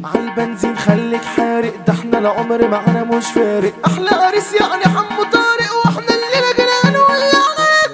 عالبنزين خليك حارق ده احنا العمر معانا مش فارق احلى عريس يعني حمو طارق واحنا الليله جنان ولا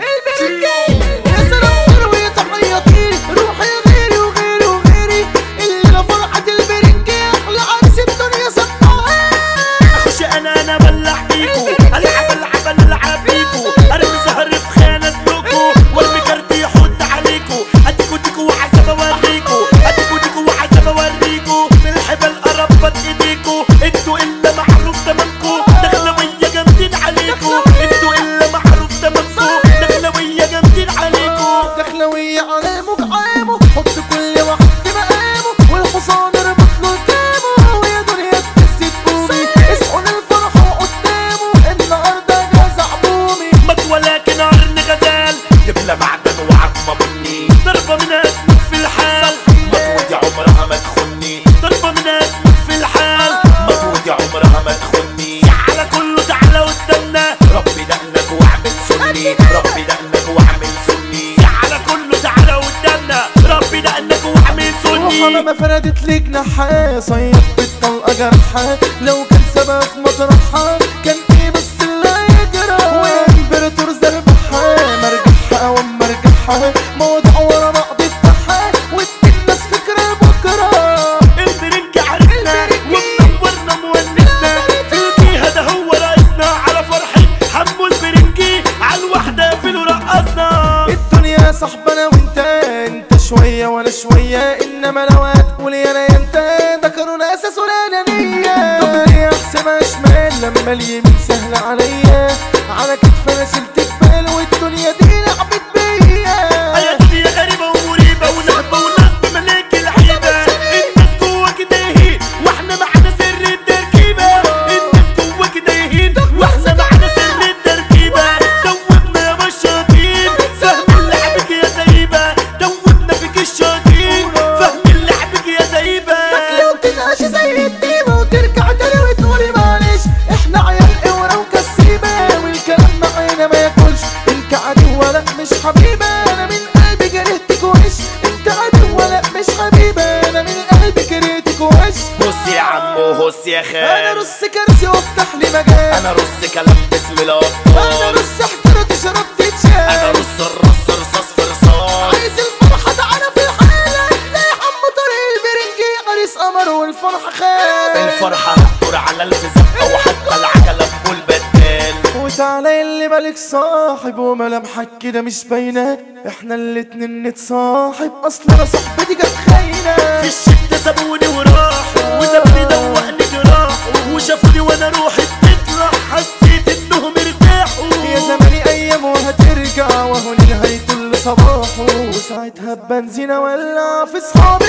البركه يا سلام ويا تحياتي روحي غيري وغيري وغيري الليله فرحه البركه احلى عريس الدنيا سبحان اخش انا انا بلع بيكو العب العب العب بيكو ارمي زهر في خانه اسلكو وارمي كارتي يحط عليكو اديكو ديكو وعزب اوريكو اديكو ديكو وعزب اوريكو من الحبل قربت ايديكو انتوا الا معروف تمامكو دخلوية جامدين عليكو انتوا الا معروف تمامكو دخلوية جامدين عليكو دخلوية على مقعامه حط كل واحد في مقامه والحصان اربط له الكامه ويا دنيا تحس تقومي اصحوا للفرح قدامه النهارده جاز عمومي مت ولكن عرن غزال دبلة معدن وعظمة بني ضربة منها تموت في الحال مطوة عمرها ما تخني ضربة منها تموت في الحال مطوة عمرها ما تخني على كله تعالى قدامنا ربي دقنك واعمل سني ربي دقنك واعمل سني على كله تعالى قدامنا ربي دقنك واعمل روحها سني ما فردت لي جناحها صيد بالطلقة جرحها لو كان سبب مطرحها كان ايه بس اللي يجرى وامبراطور زربحها مرجحها وما رجحها موضوع ورا بعض افتحها وادي الناس فكرة بكرة البرنج عرسنا ومنورنا مونسنا في الجهة ده هو رئيسنا على فرحة حمو البرنجي على الوحدة في رقصنا الدنيا صاحبنا وانت انت شوية وانا شوية انما لو هتقول يا انا يا انت ده قانون اساس الانانية طب ليه احسبها شمال لما اليمين سهل عليا على كتف انا شلت جبال والدنيا دي لعبت بيا يا دنيا غريبة ومريبة ونهبة وناس بملاك العيبة الناس جوا كده يهين واحنا معنا سر التركيبة الناس جوا كده يهين واحنا معنا سر التركيبة دوبنا يا بشاطين فاهمين لعبك يا زيبة دوبنا فيك الشاطين فاهمين لعبك يا زيبة لو تنعش زي الديمة وترجع تاني وتقولي معلش احنا عيال قورة وكسيبة والكلام معانا ما ياكلش انت عدو ولا مش حبيبة انا من قلبي كرهتك وعش انت عدو ولا مش حبيبة انا من قلبي كرهتك وعش هس يا عمو هس يا انا خال رص كرسي وافتح لي مجال انا رص كلام باسم انا الابطال رص احترت شربت انا تشال رص الرص رصاص في رصاص عايز الفرحة تعالى في الحالة تلاقي حمو طريق البرنجي عريس قمر والفرحة خال الفرحة هتدور على الفزق وحتى العجلة ام البدال وتعالى اللي مالك صاحب وملامحك كده مش باينة احنا الاتنين نتصاحب اصل انا صاحبتي كانت خاينة في الشدة سابوني وراحوا وسابني دوقني جراح وشافوني وانا روحي بتطلع حسيت انهم ارتاحوا يا زماني ايام وهترجع وهو نهاية الصباح وساعتها بنزين ولع في صحابي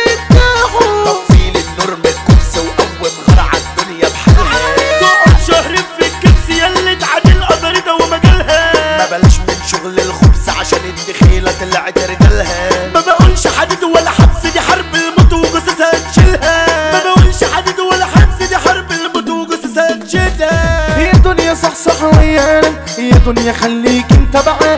بيرتاحوا طفيل النور من الكبس وقوم غرع الدنيا بحالها تقعد شهرين في الكبس يلي تعادل قدرتها ومجالها ما بلاش من شغل الخبز عشان الدخيلة طلعت رجالها ما بقولش حديد ولا حبس دي حرب الموت وجثثها نشيلها ما بقولش حديد ولا حبس دي حرب الموت وجثثها نشيلها هي دنيا صح صح ويانا هي دنيا خليك انت بقى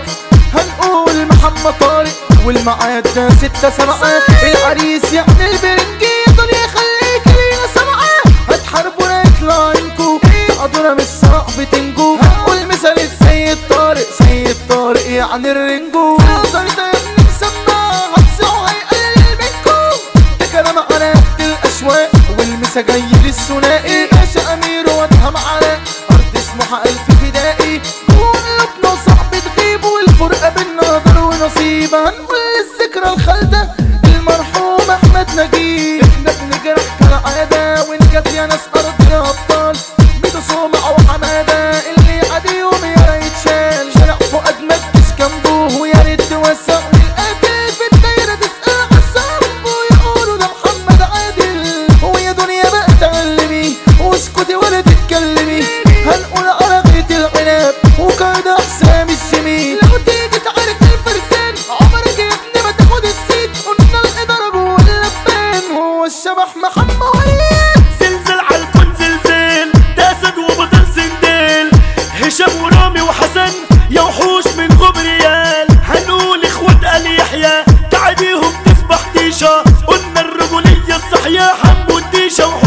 هنقول محمد طارق والمعاد ده ستة سبعة العريس يعني البرنجي يا دنيا خليك لينا سبعة هتحاربوا يطلع انكو تقدروا مش صعب تنجو هنقول مثال السيد طارق سيد طارق يعني الرنجو تقدر ده يا ابني مسمع هتسعوا هيقلل منكو ده كلام على قد الاشواق والمسا جاي للثنائي باشا امير وادهم على ارض اسمها الف فدائي قلوبنا صعب تغيب والفرقه بينا نظر ونصيب هنقول الذكرى الخالده المرحوم احمد نجيب احنا بنجرح كالعاده ونجت يا ناس ارضنا ابطال بيتو صومع وحماده اللي عاديهم يا ريت شال شارع فؤاد مدش جنبه ويا ريت توسع للقاتل في الدايره تسال عالصنب ويقولوا ده محمد عادل هو يا دنيا بقى تعلمي واسكتي ولا تتكلمي هنقول على غيط العنب وكده حسام الجميل لو تيجي تعارك الفرسان عمرك يا ابني ما تاخد السيت قلنا الاداره جوه اللبان هو الشبح محمد وليد زلزال على الكون زلزال ده اسد وبطل سندال هشام ورامي وحسن يا وحوش من غبريال هنقول اخوات ال يحيى تعديهم تسبح تيشا قلنا الرجولية الصح يا حمو الديشة